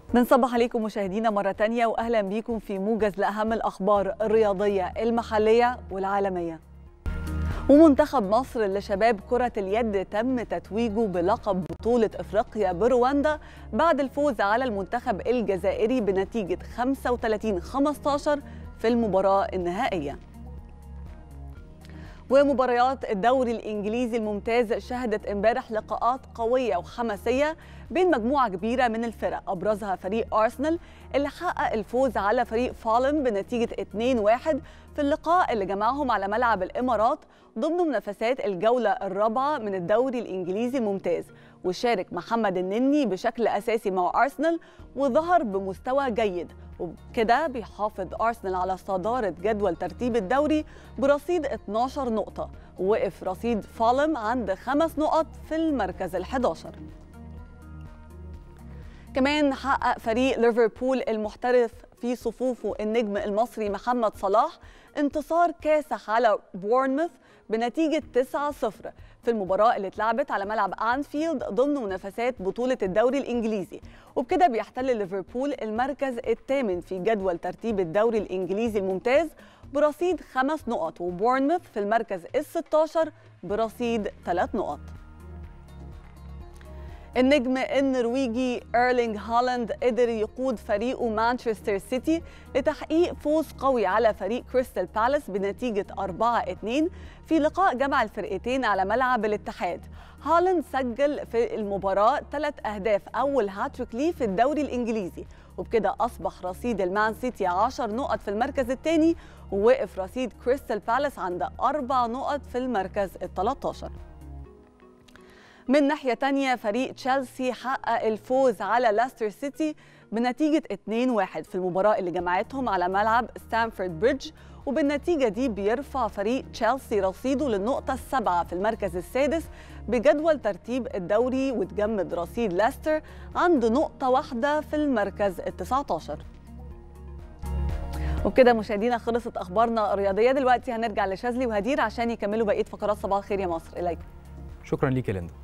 بنصبح عليكم مشاهدينا مرة تانية وأهلا بيكم في موجز لأهم الأخبار الرياضية المحلية والعالمية ومنتخب مصر لشباب كرة اليد تم تتويجه بلقب بطولة إفريقيا برواندا بعد الفوز على المنتخب الجزائري بنتيجة 35-15 في المباراة النهائية ومباريات الدوري الانجليزي الممتاز شهدت امبارح لقاءات قويه وحماسيه بين مجموعه كبيره من الفرق ابرزها فريق ارسنال اللي حقق الفوز على فريق فالم بنتيجه 2-1 في اللقاء اللي جمعهم على ملعب الامارات ضمن منافسات الجوله الرابعه من الدوري الانجليزي الممتاز وشارك محمد النني بشكل اساسي مع ارسنال وظهر بمستوى جيد وبكده بيحافظ أرسنال على صدارة جدول ترتيب الدوري برصيد 12 نقطة ووقف رصيد فالم عند خمس نقط في المركز ال11 كمان حقق فريق ليفربول المحترف في صفوفه النجم المصري محمد صلاح انتصار كاسح على بورنموث بنتيجة 9-0 في المباراة اللي اتلعبت على ملعب أنفيلد ضمن منافسات بطولة الدوري الإنجليزي وبكده بيحتل ليفربول المركز الثامن في جدول ترتيب الدوري الإنجليزي الممتاز برصيد خمس نقط وبورنموث في المركز ال16 برصيد ثلاث نقط النجم النرويجي ايرلينج هالاند قدر يقود فريقه مانشستر سيتي لتحقيق فوز قوي على فريق كريستال بالاس بنتيجة 4-2 في لقاء جمع الفرقتين على ملعب الاتحاد هالاند سجل في المباراة ثلاث أهداف أول هاتريك ليه في الدوري الإنجليزي وبكده أصبح رصيد المان سيتي 10 نقط في المركز الثاني ووقف رصيد كريستال بالاس عند أربع نقط في المركز ال 13 من ناحية تانية فريق تشيلسي حقق الفوز على لاستر سيتي بنتيجة 2-1 في المباراة اللي جمعتهم على ملعب ستانفورد بريدج وبالنتيجة دي بيرفع فريق تشيلسي رصيده للنقطة السابعة في المركز السادس بجدول ترتيب الدوري وتجمد رصيد لاستر عند نقطة واحدة في المركز ال 19 وبكده مشاهدينا خلصت اخبارنا الرياضيه دلوقتي هنرجع لشاذلي وهدير عشان يكملوا بقيه فقرات صباح الخير يا مصر اليكم شكرا ليك يا ليندا